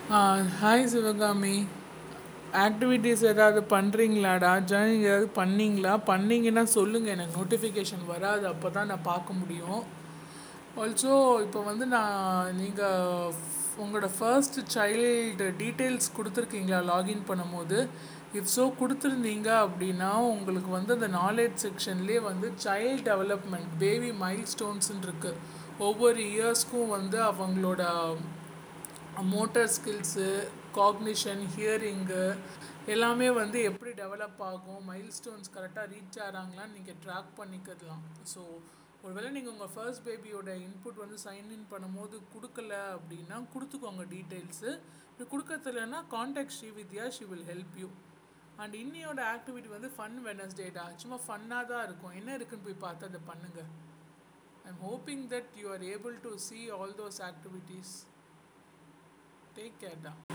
Hi Sivakami activities ஏதாவது பண்ணுறீங்களாடா joining ஏதாவது பண்ணீங்களா பண்ணீங்கன்னா சொல்லுங்கள் எனக்கு நோட்டிஃபிகேஷன் வராது அப்போ தான் நான் பார்க்க முடியும் ஆல்சோ இப்போ வந்து நான் நீங்கள் உங்களோட ஃபர்ஸ்ட் சைல்டு டீட்டெயில்ஸ் கொடுத்துருக்கீங்களா லாகின் பண்ணும்போது இஃப் ஸோ கொடுத்துருந்தீங்க அப்படின்னா உங்களுக்கு வந்து அந்த நாலேஜ் செக்ஷன்லேயே வந்து சைல்ட் டெவலப்மெண்ட் பேபி மைல் ஸ்டோன்ஸ்ன்னு இருக்குது ஒவ்வொரு இயர்ஸ்க்கும் வந்து அவங்களோட மோட்டார் ஸ்கில்ஸு காக்னிஷன் ஹியரிங்கு எல்லாமே வந்து எப்படி டெவலப் ஆகும் மைல் ஸ்டோன்ஸ் கரெக்டாக ரீச் ஆகிறாங்களான்னு நீங்கள் ட்ராக் பண்ணிக்கலாம் ஸோ ஒருவேளை நீங்கள் உங்கள் ஃபர்ஸ்ட் பேபியோட இன்புட் வந்து சைன்இன் பண்ணும்போது கொடுக்கல அப்படின்னா கொடுத்துக்கோங்க டீட்டெயில்ஸு இப்படி கொடுக்கறதுலன்னா contact Srividya she will help you and இன்னியோட ஆக்டிவிட்டி வந்து ஃபன் வெனஸ்டேடா சும்மா ஃபன்னாக தான் இருக்கும் என்ன இருக்குன்னு போய் பார்த்து அதை பண்ணுங்கள் I am hoping that you are able to see all those activities Take care now.